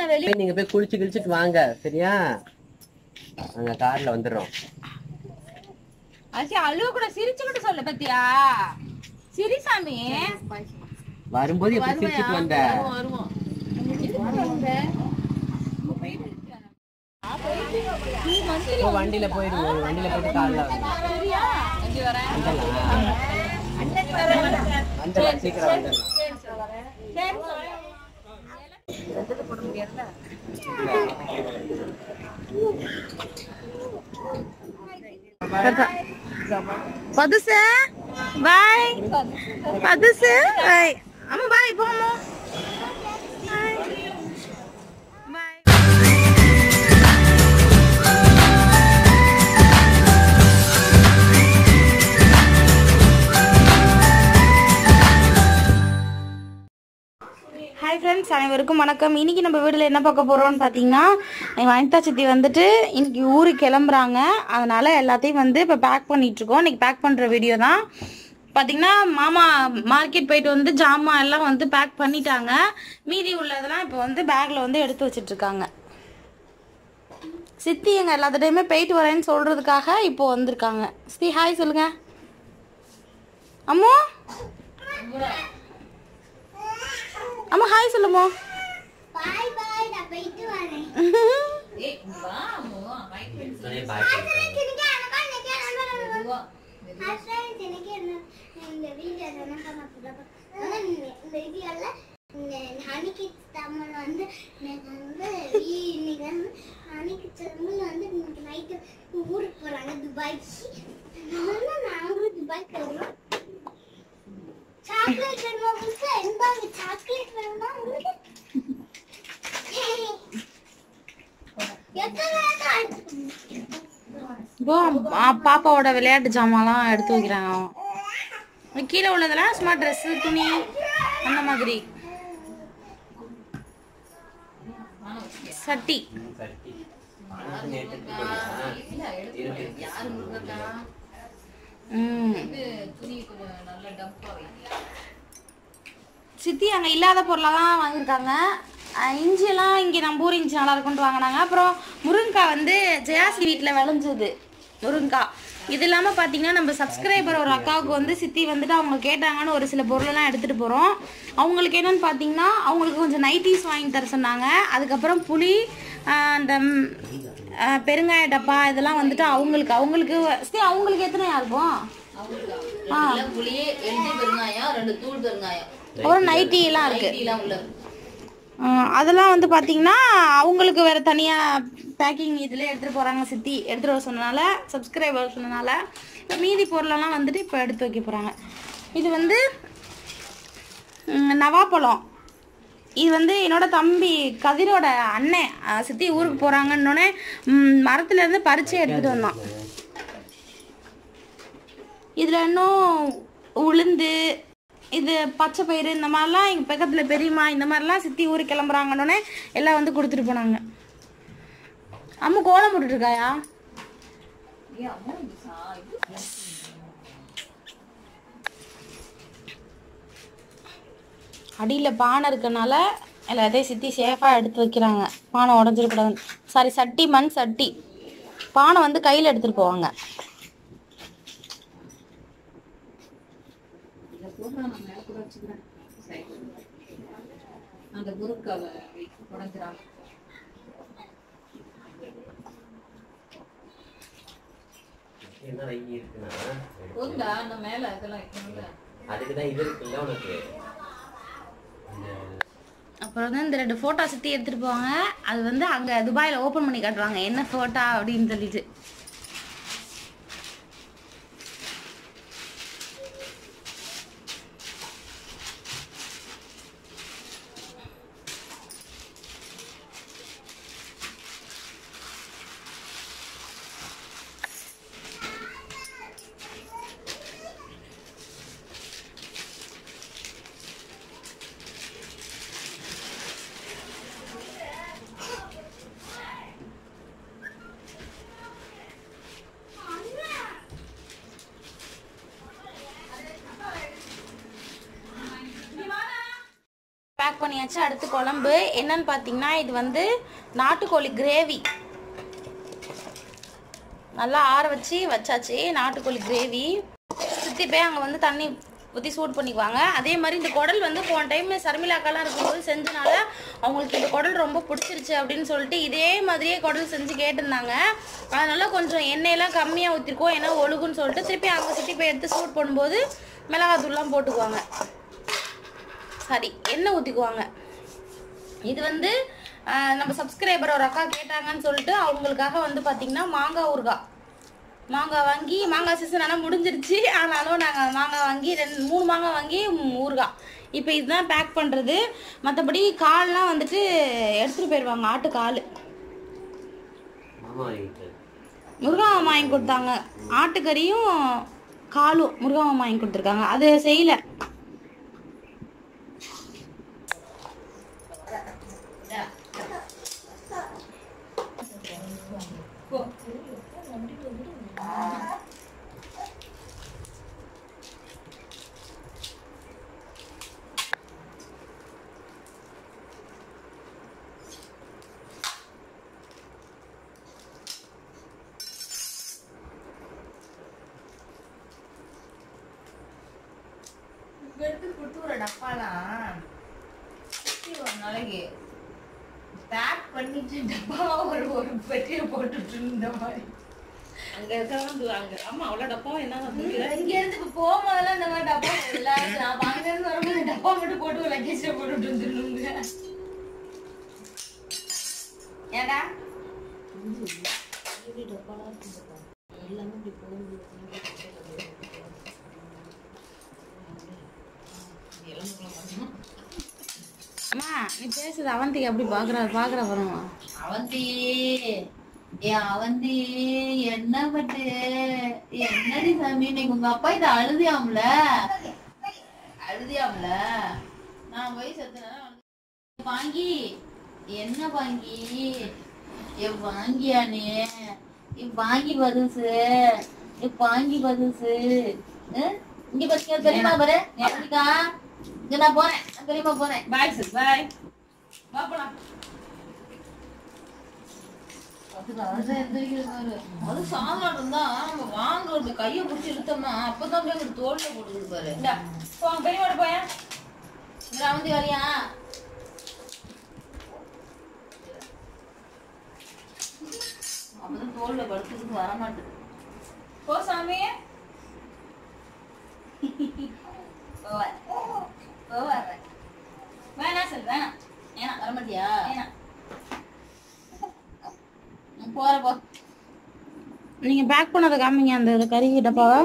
வெளிய போய் நீங்க போய் குளிச்சு கிழிச்சிட்டு வாங்க சரியா நாங்க கார்ல வந்துடுறோம் அசி அழுவ கூட சிரிச்சுக்கிட்டு சொல்ல பத்தியா சிரி சாமி வரும்போது எப்படி சிரிச்சிட்டு வந்த இப்போ வண்டியில போயிடுவோம் வண்டியில போயிட்டு கார்ல வந்துடலாம் சீக்கிரம் வந்துடலாம் பதுசு பாய் பதுசு பாய் அம்மா பாய் போமோ பாய் ஹாய் ஃப்ரெண்ட்ஸ் அனைவருக்கும் வணக்கம் இன்னைக்கு நம்ம வீட்டில் என்ன பார்க்க போகிறோம்னு பார்த்தீங்கன்னா என் வனிதா சித்தி வந்துட்டு இன்னைக்கு ஊருக்கு கிளம்புறாங்க அதனால எல்லாத்தையும் வந்து இப்போ பேக் பண்ணிட்டு இருக்கோம் இன்னைக்கு பேக் பண்ணுற வீடியோ தான் பார்த்தீங்கன்னா மாமா மார்க்கெட் போயிட்டு வந்து ஜாமான் எல்லாம் வந்து பேக் பண்ணிட்டாங்க மீதி உள்ளதெல்லாம் இப்போ வந்து பேக்கில் வந்து எடுத்து வச்சிட்டு இருக்காங்க சித்தி எங்க எல்லாத்துட்டையுமே போயிட்டு வரேன்னு சொல்றதுக்காக இப்போ வந்திருக்காங்க சித்தி ஹாய் சொல்லுங்க அம்மு அம்மா ஹாய் சொல்லுமா பாய் பாய் நான் போயிட்டு வரேன் சொன்னே பாய் சொல்லிட்டாங்க. எனக்கு எனக்கா எனக்கு என்ன ஹாய் ஃப்ரெண்ட்ஸ் எனக்கு என்ன இந்த வீடியோ என்ன பண்ண போறோம் இந்த வீடியோல இந்த ஹனி கிட்ஸ் தமிழ் வந்து எனக்கு வந்து வீ- இன்னைக்கு வந்து ஹனி கிட்ஸ் தமிழ் வந்து இன்னைக்கு நைட்டு ஊருக்கு போறாங்க துபாய்க்கு அதனால நாங்களும் துபாய் போறோம் சாக்லேட் வேணுமா உங்களுக்கு என்பாங்க சாக்லேட் வேணுமா உங்களுக்கு எத்தனை நேரம் இப்போ பா- பாப்பாவோட விளையாட்டு ஜாமான்லாம் எடுத்து வைக்கிறாங்க இங்க கீழே உள்ளதெல்லாம் சும்மா ட்ரெஸ்ஸு துணி அந்த மாதிரி சட்டி சரி. பணத்தை நேத்து போனியா? இருக்கு. ம் சித்தி அங்கே இல்லாத பொருளாக தான் வாங்கியிருக்காங்க அஹ் இஞ்சியெல்லாம் இங்கே நம்ம ஊர் இஞ்சி நல்லா இருக்கும்னு வாங்கினாங்க அப்புறம் முருங்கைக்காய் வந்து ஜெயாசி வீட்டில் விளைஞ்சது முருங்கைக்காய் இது இல்லாமல் பார்த்தீங்கன்னா நம்ம சப்ஸ்கிரைபர் ஒரு அக்காவுக்கு வந்து சித்தி வந்துட்டு அவங்க கேட்டாங்கன்னு ஒரு சில பொருளெல்லாம் எடுத்துகிட்டு போகிறோம் அவங்களுக்கு என்னன்னு பார்த்தீங்கன்னா அவங்களுக்கு கொஞ்சம் நைட்டிஸ் வாங்கி தர சொன்னாங்க அதுக்கப்புறம் புளி அஹ் அந்த ம், அஹ் பெருங்காய டப்பா இதெல்லாம் வந்துட்டு அவங்களுக்கு அவங்களுக்கு சித்தி அவங்களுக்கு எத்தனை இருக்கும் ஆ புளியே எஞ்சி பெருங்காயம் ரெண்டு தூள் பெருங்காயம் ஒரு நைட்டி எல்லாம் இருக்கு எல்லாம் உள்ள ஆஹ் அதெல்லாம் வந்து பாத்தீங்கன்னா அவங்களுக்கு வேற தனியா பேக்கிங் இதுல எடுத்துட்டு போறாங்க சித்தி எடுத்துட்டு வர சொன்னனால சப்ஸ்கிரைபர் சொன்னனால இப்ப மீதி பொருளெல்லாம் வந்துட்டு இப்போ எடுத்து வைக்க போறாங்க இது வந்து ம், நவாப்பழம் இது வந்து என்னோட தம்பி கதிரோட அண்ணன் ஆஹ் சித்தி ஊருக்கு போறாங்கன்னொடனே ம், மரத்துல இருந்து பறிச்சு எடுத்துட்டு வந்தான் இதுல இன்னும் உளுந்து இது பச்சை பயிறு இந்த மாதிரிலாம் எங்கள் பக்கத்தில் பெரியம்மா இந்த மாதிரிலாம் சித்தி ஊருக்கு கிளம்புறாங்கன்னொடனே எல்லாம் வந்து கொடுத்துட்டு போனாங்க அம்மா கோலம் போட்டுட்டு இருக்காயா அடியில் பானை இருக்கனால எல்லாத்தையும் சித்தி சேஃபாக எடுத்து வைக்கிறாங்க பானை உடஞ்சிடக்கூடாது சாரி சட்டி மண் சட்டி பானை வந்து கையில் எடுத்துகிட்டு போவாங்க அந்த குருக்காவை உடஞ்சிராம என்ன வைக்கி இருக்குன்னா போதுண்டா அந்த மேல இதெல்லாம் வைக்கணும்ல அதுக்குதான் இது இருக்குல்ல உனக்கு இந்த அப்புறம் வந்து இந்த ரெண்டு ஃபோட்டோ சுற்றி எடுத்துகிட்டு போவாங்க அது வந்து அங்கே துபாயில் ஓப்பன் பண்ணி காட்டுவாங்க என்ன ஃபோட்டோ அப்படின்னு சொல்லிட்டு பண்ணியாச்சு அடுத்து குழம்பு என்னன்னு பார்த்தீங்கன்னா இது வந்து நாட்டுக்கோழி கிரேவி நல்லா ஆற வச்சு வச்சாச்சு நாட்டுக்கோழி கிரேவி சுற்றி போய் அங்கே வந்து தண்ணி ஊற்றி சூட் பண்ணிக்குவாங்க அதே மாதிரி இந்த குடல் வந்து போன டைம் சர்மிளாக்கெல்லாம் இருக்கும்போது செஞ்சனால அவங்களுக்கு இந்த குடல் ரொம்ப பிடிச்சிருச்சு அப்படின்னு சொல்லிட்டு இதே மாதிரியே குடல் செஞ்சு கேட்டிருந்தாங்க அதனால கொஞ்சம் எண்ணெயெல்லாம் கம்மியாக ஊற்றிருக்கோம் ஏன்னா ஒழுகுன்னு சொல்லிட்டு திருப்பி அங்கே சுற்றி போய் எடுத்து சூட் பண்ணும்போது மிளகாத்தூள்லாம் போட்டுக்குவாங்க சாரி எண்ணெய் ஊற்றிக்குவாங்க இது வந்து ஆஹ், நம்ம சப்ஸ்கிரைபர் ஒரு அக்கா கேட்டாங்கன்னு சொல்லிட்டு அவங்களுக்காக வந்து பார்த்தீங்கன்னா மாங்காய் ஊறுகாய் மாங்காய் வாங்கி மாங்காய் சீசன் ஆனால் முடிஞ்சிருச்சு ஆனாலும் நாங்கள் மாங்காய் வாங்கி ரெண்டு மூணு மாங்காய் வாங்கி ம், ஊறுகாய் இப்போ இதுதான் பேக் பண்ணுறது மற்றபடி கால்லாம் வந்துட்டு எடுத்துகிட்டு போயிடுவாங்க ஆட்டு கால் மாமா வாங்கிட்டு முருகா மாமா வாங்கி கொடுத்தாங்க ஆட்டுக்கறியும் காலும் முருகா மாமா வாங்கி கொடுத்துருக்காங்க அது செய்யலை எடுத்து கொடுத்து ஒரு டப்பாலாம் சுத்தி ஒரு நாளைக்கு பேக் பண்ணிட்டு டப்பா ஒரு ஒரு பெட்டியை போட்டுட்டு இருந்த மாதிரி அங்கே இருக்கிறவங்க அங்கே ஆமாம் அவ்வளோ டப்பாவும் என்ன இங்க இருந்து இப்ப போகும்போதெல்லாம் இந்த மாதிரி டப்பா இல்ல நான் அங்க இருந்து வரும்போது டப்பா மட்டும் போட்டு லக்கேஜ்ல போட்டுட்டு வந்துருங்க ஏடா அம்மா நீ பேசுறது அவந்திக்கு எப்படி பார்க்குற பார்க்குற வரமா அவந்தி ஏ அவந்தி என்ன பட்டு என்னடி சாமி நீங்க உங்க அப்பா இத அழுதியாம்ல அழுதியாம்ல நான் போய் செத்துனா வாங்கி என்ன வாங்கி ஏ வாங்கியா நீ ஏ வாங்கி பதுசு ஏ வாங்கி பதுசு இங்க பாத்தீங்க பெரியமா பாரு அவந்திக்கா இங்க நான் போறேன் நான் பெரியமா போறேன் பாய் சார் பாய் வா போலாம் அதுக்கு அழுதா எந்திரிக்கிறது பாரு. அது சாதாரணம் இருந்தா நம்ம வாங்குறது கையை பிடிச்சி இழுத்தோம்னா அப்பதான் அப்படியே ஒரு தோல்ல போட்டுக்குது பாரு இந்தா போ பெரியவோட போயேன் இந்த அவந்தி வரியா அப்பதான் தோல்ல படுத்துக்கு வர மாட்டேது போ சாமி போவார் போவார் வேணாம் சார் வேணாம் ஏன்னா வர மாட்டியா வேணாம் போற போ நீங்க பேக் பண்ணதை காமிங்க அந்த இது கறி டப்பாவை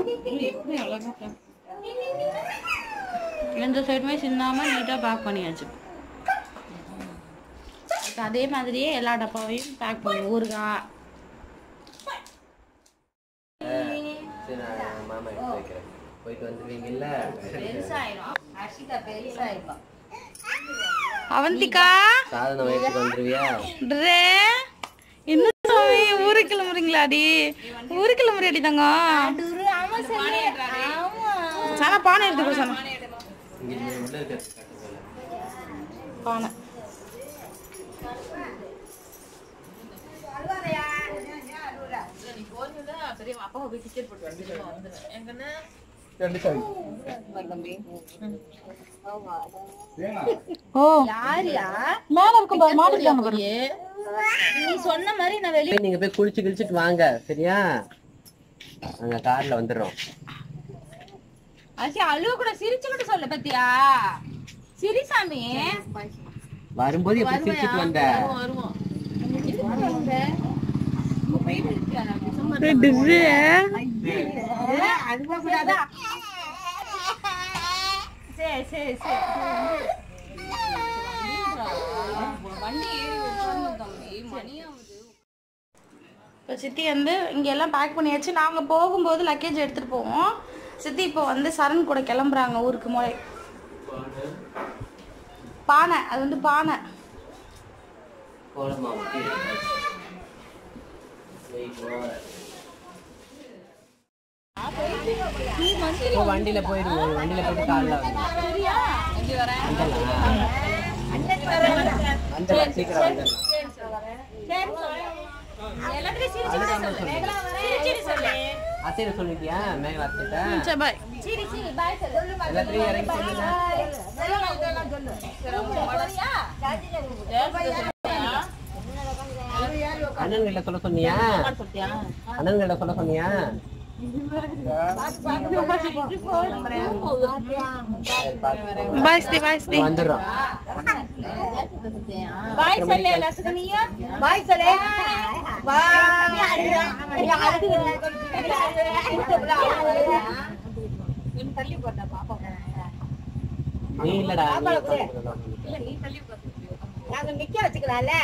எந்த சைடுமே சின்னாம நீட்டா பேக் பண்ணியாச்சு இப்ப அதே மாதிரியே எல்லா டப்பாவையும் பேக் பண்ணி ஊறுகாய் சரி நான் மாமா எடுத்து வைக்கிறேன் போயிட்டு வந்துருவீங்கல்ல பெருசாயிரும் அர்ஷிகா பெருசாயிருப்பா அவந்திகா சாதனை வயசுக்கு வந்துருவியா ட்ரே என்ன சாமி ஊரு கிளம்புறீங்களாடி ஊரு கிளம்புறியாடி தங்கம் சாணா பானை எடுத்துக்கோ சாணா இங்க நீ உள்ள இருக்கிறது கட்டு போல பானை நீ போறீங்களா பெரிய அப்பாவை போய் டிக்கெட் போட்டு வந்துடுவேன் எங்கன்னா ஓ மேல இருக்கும் பாரு மாட்டிருக்காங்க பாரு நீ சொன்ன மாதிரி நான் வெளியே போய் நீங்க போய் குளிச்சு கிழிச்சிட்டு வாங்க சரியா நாங்க கார்ல வந்துடுறோம் அசி அழுவ கூட சிரிச்சுக்கிட்டு சொல்ல பத்தியா சிரி சாமி வரும்போது எப்படி சிரிச்சிட்டு வந்த வருவோம் சரி சரி சரி இப்போ சித்தி வந்து இங்க எல்லாம் பேக் பண்ணியாச்சு நாங்க போகும்போது லக்கேஜ் எடுத்துட்டு போவோம் சித்தி இப்போ வந்து சரண் கூட கிளம்புறாங்க ஊருக்கு முறை பானை அது வந்து பானை கோலமா ஊத்தி இப்போ வண்டியில போயிடுவோம் வண்டியில போயிட்டு கார்ல வந்து வந்துடலாம் வந்துடலாம் சீக்கிரம் வந்துடலாம் அசைட சொல்லிட்டியா மேகலா அசைட்ட சரி பாய் எல்லாத்தையும் இறங்கி சொல்லுங்க அண்ணன்கிட்ட சொல்ல சொன்னியா அண்ணன்கிட்ட சொல்ல சொன்னியா சரி, பாத்து. பாய் ஸ்ரீ பாய் ஸ்ரீ வந்துடுறோம் நீ இல்லடா நீ உட்காந்துக்கணும். நாங்க நிக்க வச்சுக்கலாம்ல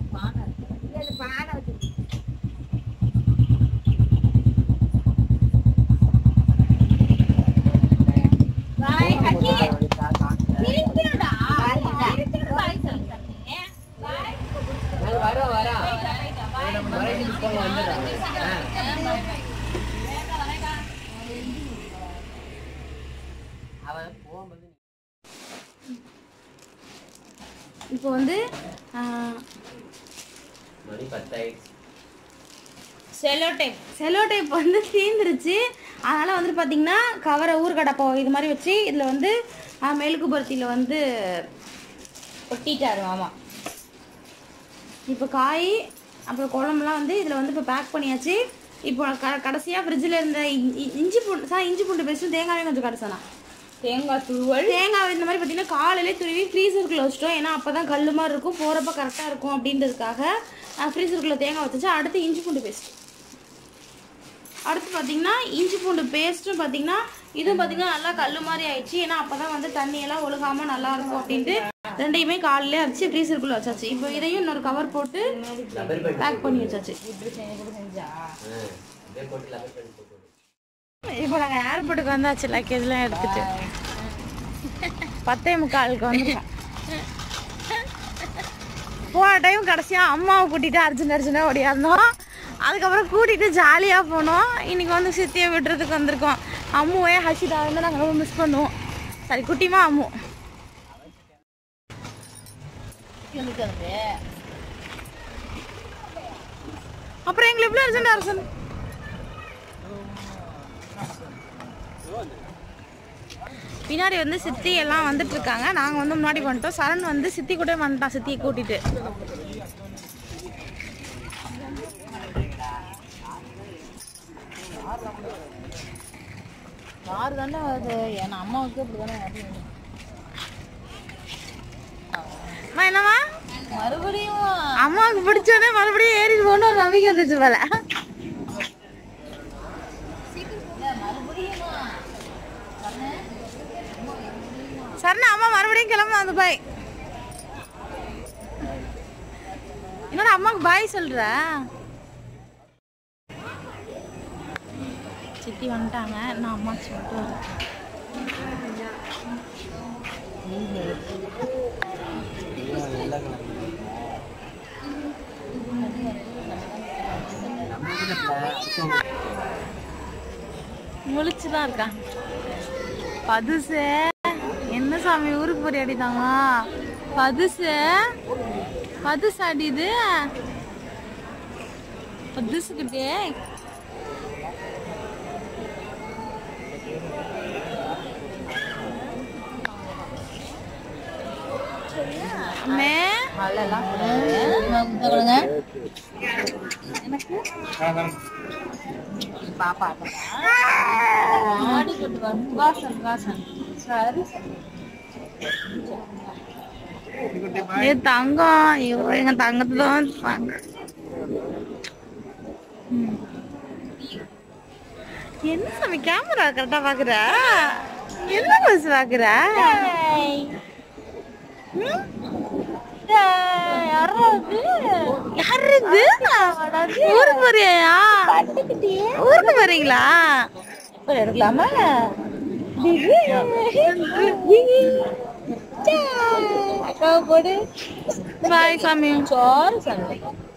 நாங்க வரோம் வரோம் வரைக்கும் போய் வந்துடுறோம் ஆ. அவன் போகும்போது இப்போ வந்து ஆஹ், மணி பத்தாயிடுச்சு செலோ டைப் செலோ டைப் வந்து தீந்துருச்சு அதனால் வந்து பார்த்தீங்கன்னா கவரை ஊறுகடப்போ இது மாதிரி வச்சு இதில் வந்து ஆஹ், மெழுகு பருத்தியில் வந்து ஒட்டிட்டாரு மாமா இப்போ காய் அப்புறம் குழம்புலாம் வந்து இதில் வந்து இப்போ பேக் பண்ணியாச்சு இப்போ க கடைசியாக ஃப்ரிட்ஜில் இருந்த இ- இ- இஞ்சி பூண்டு சார் இஞ்சி பூண்டு பேஸ்ட்டும் தேங்காயும் கொஞ்சம் கடைசானா தேங்காய் துருவல் தேங்காய் இந்த மாதிரி பார்த்தீங்கன்னா காலையிலே துருவி ஃப்ரீசருக்குள்ளே வச்சிட்டோம் ஏன்னா அப்போ தான் கல் மாதிரி இருக்கும் போகிறப்ப கரெக்டாக இருக்கும் அப்படின்றதுக்காக ஃப்ரீசருக்குள்ளே தேங்காய் வச்சுச்சு அடுத்து இஞ்சி பூண்டு பேஸ்ட் அடுத்து பார்த்தீங்கன்னா இஞ்சி பூண்டு பேஸ்ட்டும் பார்த்தீங்கன்னா இதுவும் பார்த்தீங்கன்னா நல்லா கல் மாதிரி ஆயிடுச்சு ஏன்னா அப்போ தான் வந்து தண்ணியெல்லாம் ஒழுகாமல் நல்லா இருக்கும் அப்படின்ட்டு ரெண்டையுமே காலையிலே அரைச்சி ஃப்ரீசருக்குள்ளே வச்சாச்சு இப்போ இதையும் இன்னொரு கவர் போட்டு லப்பர் பேண்ட் பேக் பண்ணி வச்சாச்சு ஆ இதே போட்டு லப்பர் பேண்ட் போட்டு விடு. இப்போ நாங்கள் ஏர்போர்ட்டுக்கு வந்தாச்சு லக்கேஜ்லாம் எடுத்துட்டு பத்தே முக்காலுக்கு வந்துட்டோம் போன டைம் கடைசியாக அம்மாவை கூட்டிட்டு அர்ஜென்ட் அர்ஜென்ட்டாக ஓடியாந்தோம் அதுக்கப்புறம் கூட்டிட்டு ஜாலியாக போனோம் இன்னைக்கு வந்து சித்தியை விடுறதுக்கு வந்திருக்கோம் அம்முவே ஹஷிதா வந்து நாங்கள் ரொம்ப மிஸ் பண்ணுவோம் சரி குட்டிமா அம்மு அப்புறம் எங்களை எப்படி அர்ஜென்ட் அரசன் பின்னாடி வந்து சித்தி எல்லாம் வந்துட்டு இருக்காங்க நாங்க வந்து முன்னாடி வந்துட்டோம் சரண் வந்து சித்தி கூட வந்துட்டான் சித்தியை கூட்டிட்டு யாரு தானே அது என் அம்மாவுக்கு அப்படி தானே அம்மா, என்னம்மா மறுபடியும் அம்மாவுக்கு பிடிச்சோடனே மறுபடியும் ஏறிட்டு போகணும் ஒரு நம்பிக்கை வந்துச்சு போல சரணா அம்மா மறுபடியும் கிளம்ப அந்த பாய் என்னடா அம்மாவுக்கு பாய் சொல்ற சித்தி வந்துட்டாங்க நான் அம்மா சொல்லிட்டு வரேன் முழிச்சுதான் இருக்கான் பதுசு என்ன சாமி ஊருக்கு போய் அடிதாங்க பதுசு பதுசு அடிது பதுசுக்கிட்டே மே மழைலாம் கொடுங்க பாப்பா ஆடி கொண்டு வந்து வாசன் வாசன் சரி ஏ தங்கம் ஐயோ எங்க தங்கத்தை தான் வாங்க ம். என்ன சாமி கேமரா கரெக்டா பாக்குற என்ன பஸ் பாக்குற ம்? யாரு இது ஊருக்கு போறியா ஊருக்கு போறீங்களா இப்போ எடுக்கலாமா அக்காவை போடு பாய் சாமி சோறு சண்டை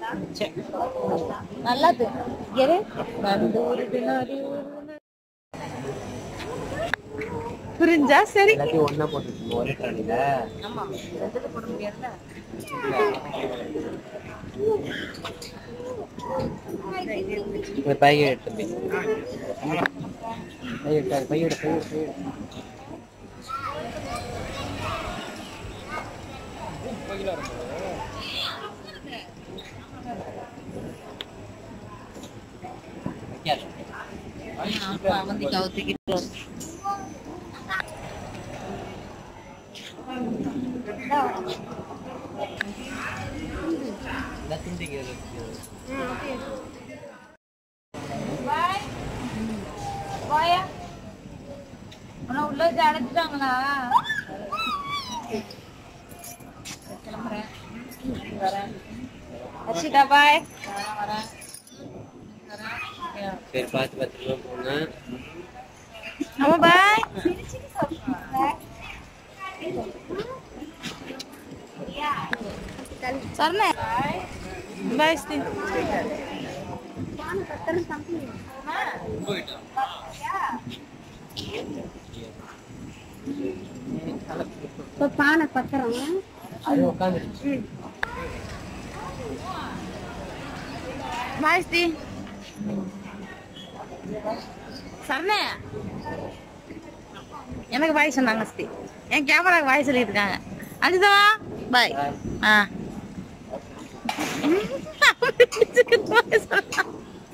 நல்லா இரு வந்து ஒரு பின்னாடி ஒரு புரிஞ்சா சரி எல்லாத்தையும் ஒண்ணா போட்டு ஒரே ட்ராலில இந்த பைய எடுத்து பைய எடுத்து பைய எடுத்து பைய எடுத்து வந்து கவுத்திக்கிட்டு இந்த துண்டிக்கு வாயா உன்னை உள்ள வச்சு அடைச்சிட்டாங்களா கிளம்புறேன் வரேன் அர்ஷிதா பாய் வரேன் வரேன் வரேன் சரி பார்த்து பத்திரமா போங்க அம்மா பாய் சரணே பாய் ஸ்ரீ இப்போ பானை பத்திரம் அது உட்காந்துருச்சு பாய் ஸ்ரீ சரணே எனக்கு பாய் சொன்னாங்க ஸ்ரீ என் கேமராக்கு பாய் சொல்லிட்டு இருக்காங்க அனிதா பாய் ஆ பாய் சொன்னாங்க.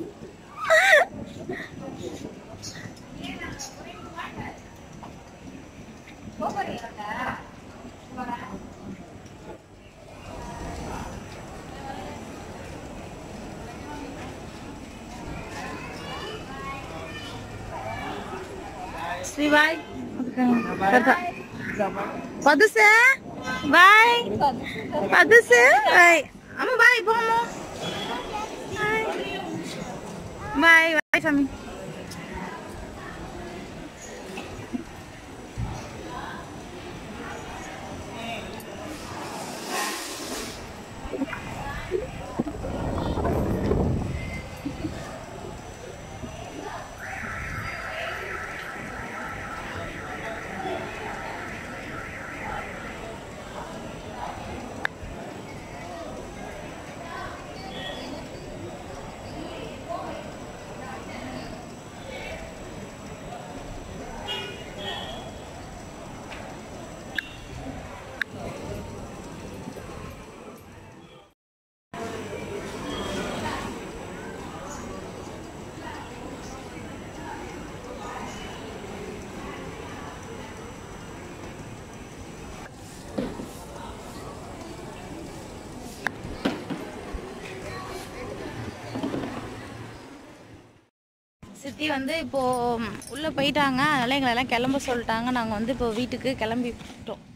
ஸ்ரீ பாய் பதுசு பாய் பதுசு பாய் அம்மா பாய் போமா பாய் பாய் சாமி சித்தி வந்து இப்போ உள்ள போயிட்டாங்க அதனால எங்களை எல்லாம் கிளம்ப சொல்லிட்டாங்க நாங்க வந்து இப்போ வீட்டுக்கு கிளம்பிட்டோம்